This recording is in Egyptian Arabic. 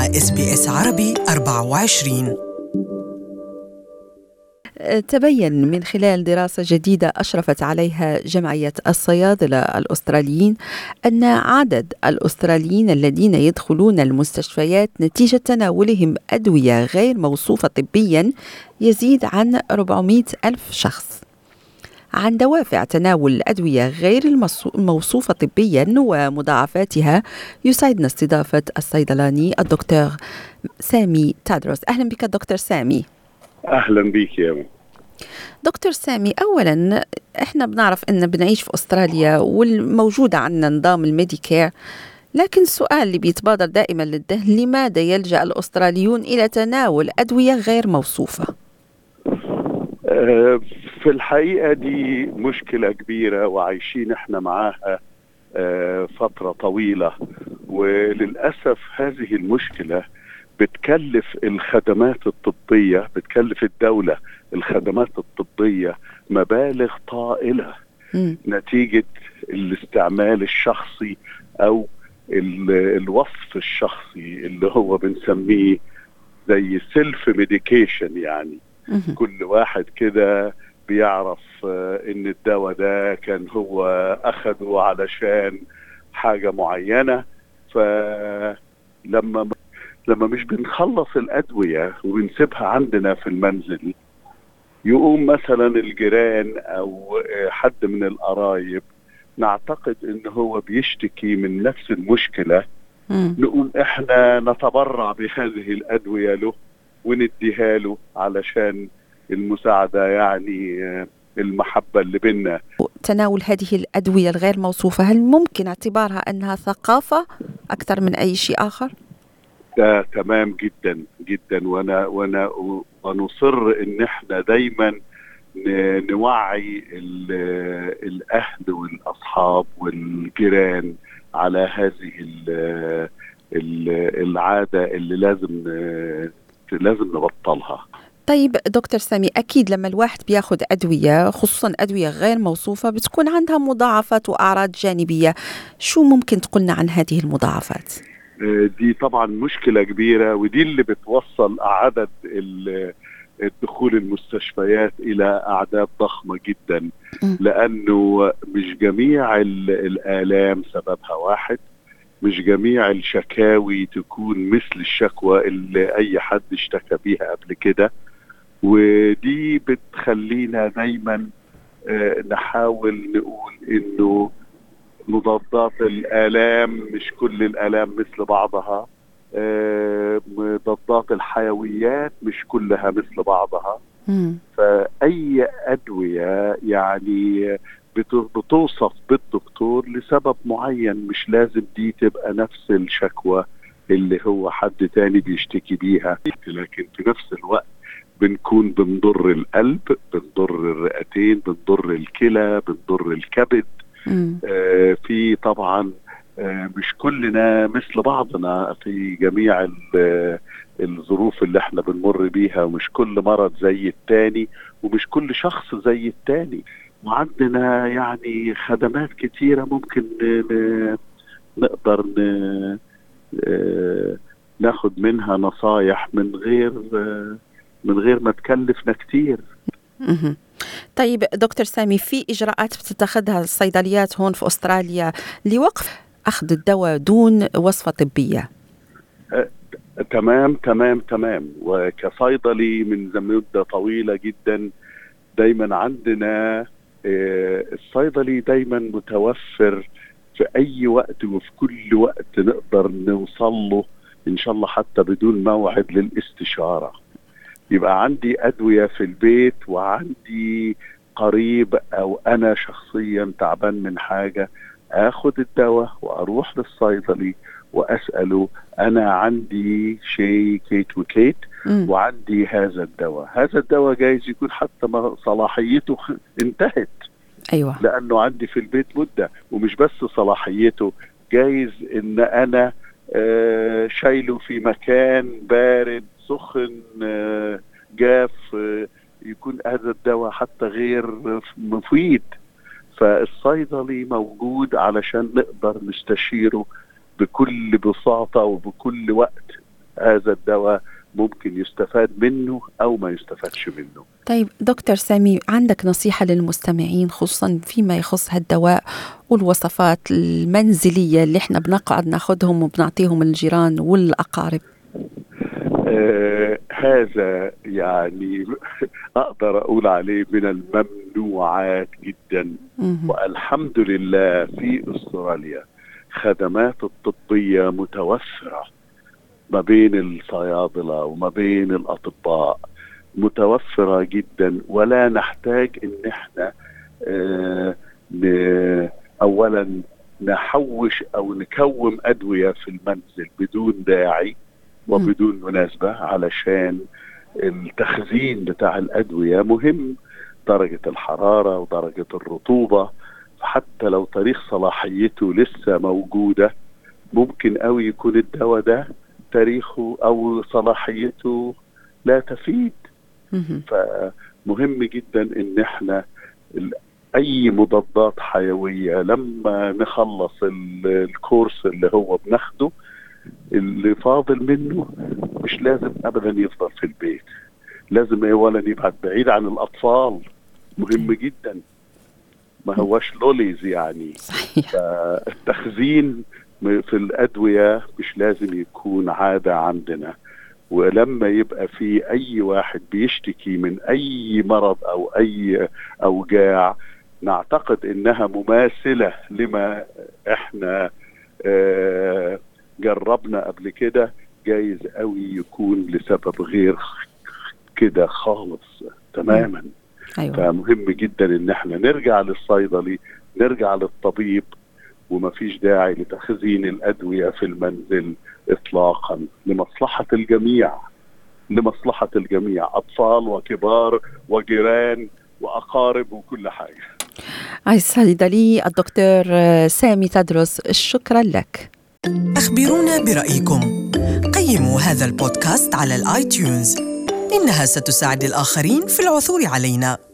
مع اس بي اس عربي 24 تبين من خلال دراسة جديدة أشرفت عليها جمعية الصيادلة الأستراليين أن عدد الأستراليين الذين يدخلون المستشفيات نتيجة تناولهم أدوية غير موصوفة طبيا يزيد عن 400 ألف شخص عن دوافع تناول الأدوية غير الموصوفة طبيا ومضاعفاتها يسعدنا استضافة الصيدلاني الدكتور سامي تادروس أهلا بك دكتور سامي اهلا بك يا دكتور سامي اولا احنا بنعرف ان بنعيش في استراليا والموجوده عندنا نظام الميديكير لكن السؤال اللي بيتبادر دائما للذهن لماذا يلجا الاستراليون الى تناول ادويه غير موصوفه أه في الحقيقه دي مشكله كبيره وعايشين احنا معاها أه فتره طويله وللاسف هذه المشكله بتكلف الخدمات الطبيه بتكلف الدوله الخدمات الطبيه مبالغ طائله م. نتيجه الاستعمال الشخصي او الوصف الشخصي اللي هو بنسميه زي سيلف ميديكيشن يعني م. كل واحد كده بيعرف ان الدواء ده كان هو اخده علشان حاجه معينه فلما لما مش بنخلص الادويه وبنسيبها عندنا في المنزل يقوم مثلا الجيران او حد من القرايب نعتقد ان هو بيشتكي من نفس المشكله م. نقوم احنا نتبرع بهذه الادويه له ونديها له علشان المساعده يعني المحبه اللي بينا تناول هذه الادويه الغير موصوفه هل ممكن اعتبارها انها ثقافه اكثر من اي شيء اخر؟ ده تمام جدا جدا وانا وانا ونصر ان احنا دايما نوعي الاهل والاصحاب والجيران على هذه العاده اللي لازم لازم نبطلها طيب دكتور سامي اكيد لما الواحد بياخذ ادويه خصوصا ادويه غير موصوفه بتكون عندها مضاعفات واعراض جانبيه شو ممكن تقولنا عن هذه المضاعفات دي طبعا مشكله كبيره ودي اللي بتوصل عدد الدخول المستشفيات الى اعداد ضخمه جدا لانه مش جميع الالام سببها واحد مش جميع الشكاوي تكون مثل الشكوى اللي اي حد اشتكى بيها قبل كده ودي بتخلينا دايما نحاول نقول انه مضادات الآلام مش كل الآلام مثل بعضها مضادات الحيويات مش كلها مثل بعضها م. فأي أدوية يعني بتوصف بالدكتور لسبب معين مش لازم دي تبقى نفس الشكوى اللي هو حد تاني بيشتكي بيها لكن في نفس الوقت بنكون بنضر القلب بنضر الرئتين بنضر الكلى بنضر الكبد آه في طبعا آه مش كلنا مثل بعضنا في جميع الظروف اللي احنا بنمر بيها ومش كل مرض زي التاني ومش كل شخص زي التاني وعندنا يعني خدمات كتيرة ممكن نقدر ناخد منها نصايح من غير من غير ما تكلفنا كتير طيب دكتور سامي في اجراءات بتتخذها الصيدليات هون في استراليا لوقف اخذ الدواء دون وصفه طبيه أه تمام تمام تمام وكصيدلي من مده طويله جدا دايما عندنا أه الصيدلي دايما متوفر في اي وقت وفي كل وقت نقدر نوصل له ان شاء الله حتى بدون موعد للاستشاره يبقى عندي ادويه في البيت وعندي قريب او انا شخصيا تعبان من حاجه اخد الدواء واروح للصيدلي واساله انا عندي شيء كيت وكيت مم. وعندي هذا الدواء هذا الدواء جايز يكون حتى ما صلاحيته خ- انتهت ايوه لانه عندي في البيت مده ومش بس صلاحيته جايز ان انا آه، شايله في مكان بارد سخن آه، جاف آه، يكون هذا الدواء حتى غير مفيد فالصيدلي موجود علشان نقدر نستشيره بكل بساطه وبكل وقت هذا الدواء ممكن يستفاد منه او ما يستفادش منه طيب دكتور سامي عندك نصيحة للمستمعين خصوصا فيما يخص هالدواء والوصفات المنزلية اللي احنا بنقعد ناخذهم وبنعطيهم الجيران والأقارب آه هذا يعني اقدر اقول عليه من الممنوعات جدا مهم. والحمد لله في استراليا خدمات الطبيه متوفره ما بين الصيادله وما بين الاطباء متوفره جدا ولا نحتاج ان احنا آه ن- اولا نحوش او نكوم ادويه في المنزل بدون داعي وبدون مناسبه علشان التخزين بتاع الادويه مهم درجه الحراره ودرجه الرطوبه حتى لو تاريخ صلاحيته لسه موجوده ممكن قوي يكون الدواء ده تاريخه او صلاحيته لا تفيد مهم. فمهم جدا ان احنا ال- اي مضادات حيويه لما نخلص ال- الكورس اللي هو بناخده اللي فاضل منه مش لازم ابدا يفضل في البيت لازم اولا يبعد بعيد عن الاطفال مهم جدا ما هواش لوليز يعني صحيح التخزين في الادويه مش لازم يكون عاده عندنا ولما يبقى في اي واحد بيشتكي من اي مرض او اي اوجاع نعتقد انها مماثله لما احنا آه، جربنا قبل كده جايز قوي يكون لسبب غير كده خالص تماما أيوة فمهم جدا ان احنا نرجع للصيدلي نرجع للطبيب ومفيش داعي لتخزين الادويه في المنزل اطلاقا لمصلحه الجميع لمصلحه الجميع اطفال وكبار وجيران واقارب وكل حاجه الصيدلي الدكتور سامي تدرس شكرا لك أخبرونا برأيكم قيموا هذا البودكاست على الآيتيونز إنها ستساعد الآخرين في العثور علينا